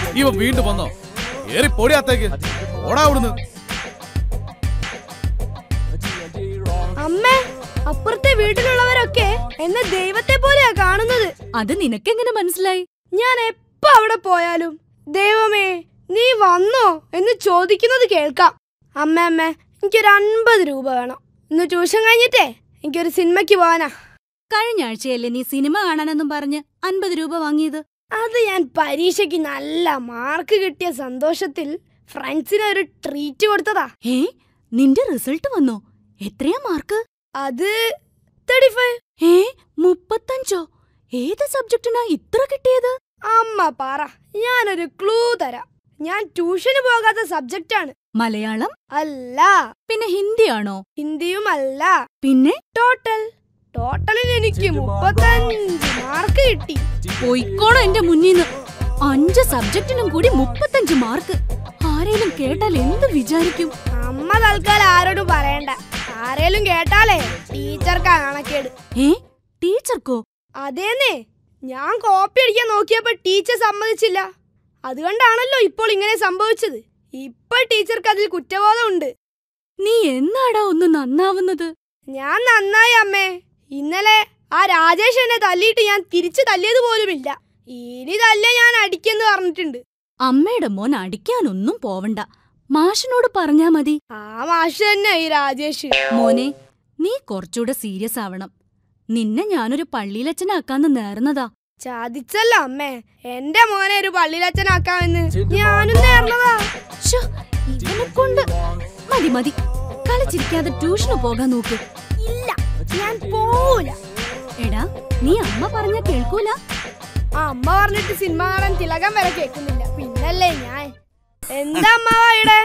ഇവൻ വീണ്ടും വന്നോ ഏറി പൊടിയാത്തേക്ക് ഓടാ അവിടുന്ന് അമ്മേ അപ്പുറത്തെ വീട്ടിലുള്ളവരൊക്കെ എന്നെ ദൈവത്തെ പോലെയാ കാണുന്നത് അത് നിനക്കെങ്ങനെ മനസ്സിലായി ഞാൻ എപ്പോ അവിടെ പോയാലും ദൈവമേ നീ വന്നോ എന്ന് ചോദിക്കുന്നത് കേൾക്കാം അമ്മ അമ്മ എനിക്കൊരു അൻപത് രൂപ വേണം ഇന്ന് ട്യൂഷൻ കഴിഞ്ഞിട്ടേ എനിക്കൊരു സിനിമയ്ക്ക് പോവാനാ കഴിഞ്ഞ ആഴ്ചയല്ലേ നീ സിനിമ കാണാനെന്നും പറഞ്ഞ് അൻപത് രൂപ വാങ്ങിയത് അത് ഞാൻ പരീക്ഷയ്ക്ക് നല്ല മാർക്ക് കിട്ടിയ സന്തോഷത്തിൽ ഫ്രണ്ട്സിന് ഒരു ട്രീറ്റ് കൊടുത്തതാ ഏ നിന്റെ റിസൾട്ട് വന്നോ എത്രയാ മാർക്ക് അത് തേർട്ടി ഫൈവ് ഏ മുപ്പത്തഞ്ചോ ഏത് സബ്ജക്റ്റിനാ ഇത്ര കിട്ടിയത് അമ്മ പറ ഞാനൊരു ക്ലൂ തരാം ഞാൻ ട്യൂഷന് പോകാത്ത സബ്ജക്റ്റാണ് മലയാളം അല്ല പിന്നെ ഹിന്ദിയാണോ ഹിന്ദിയും അല്ല പിന്നെ ടോട്ടൽ ടോട്ടലിൽ എനിക്ക് മുപ്പത്തഞ്ച് മാർക്ക് കിട്ടി പോയിക്കോണോ എന്റെ മുന്നീന്ന് അഞ്ച് സബ്ജക്റ്റിനും കൂടി മുപ്പത്തഞ്ച് മാർക്ക് ആരേലും കേട്ടാൽ എന്ത് വിചാരിക്കും അമ്മ തൽക്കാലം ആരോടും പറയണ്ട ആരേലും കേട്ടാലേ ടീച്ചർക്കാ കണക്കേട് ഏ ടീച്ചർക്കോ അതേന്നേ ഞാൻ കോപ്പി അടിക്കാൻ നോക്കിയപ്പോ ടീച്ചർ സമ്മതിച്ചില്ല അതുകൊണ്ടാണല്ലോ ഇപ്പോൾ ഇങ്ങനെ സംഭവിച്ചത് ഇപ്പൊ ടീച്ചർക്ക് അതിൽ കുറ്റബോധമുണ്ട് നീ എന്നാടാ ഒന്ന് നന്നാവുന്നത് ഞാൻ നന്നായി അമ്മേ ഇന്നലെ ആ രാജേഷ് എന്നെ തല്ലിയിട്ട് ഞാൻ തിരിച്ചു തല്ലിയത് പോലുമില്ല ഇനി തല്ല ഞാൻ അടിക്കെന്ന് പറഞ്ഞിട്ടുണ്ട് അമ്മയുടെ മോൻ അടിക്കാനൊന്നും പോവണ്ട മാഷിനോട് പറഞ്ഞാ മതി ആ മാഷ് തന്നെ ഈ രാജേഷ് മോനെ നീ കുറച്ചുകൂടെ സീരിയസ് ആവണം നിന്നെ ഞാനൊരു പള്ളിയിലച്ഛനാക്കാന്ന് നേർന്നതാ ചതിച്ചല്ലോ അമ്മേ എന്റെ മോനെ ഒരു പള്ളിയിലച്ഛനാക്കാമെന്ന് ഞാനും നേർന്നതാ ശ്ശോ, ഇവനെ കൊണ്ട് മതി മതി കളിച്ചിരിക്കാതെ ട്യൂഷന് പോകാൻ നോക്ക് ഇല്ല ഞാൻ പോവൂല എടാ നീ അമ്മ പറഞ്ഞ കേൾക്കൂല ആ അമ്മ പറഞ്ഞിട്ട് സിനിമ കാണാൻ തിലകം വരെ കേൾക്കുന്നില്ല പിന്നല്ലേ ഞാൻ എന്താ അമ്മാവാ ഇവിടെ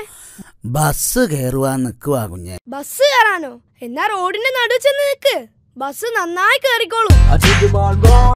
ബസ് കയറുവാൻ നിൽക്കുവാ കുഞ്ഞെ ബസ് കയറാനോ എന്നാ റോഡിന്റെ നടുവ് ചെന്ന് നിക്ക് ബസ് നന്നായി കേറിക്കോളൂ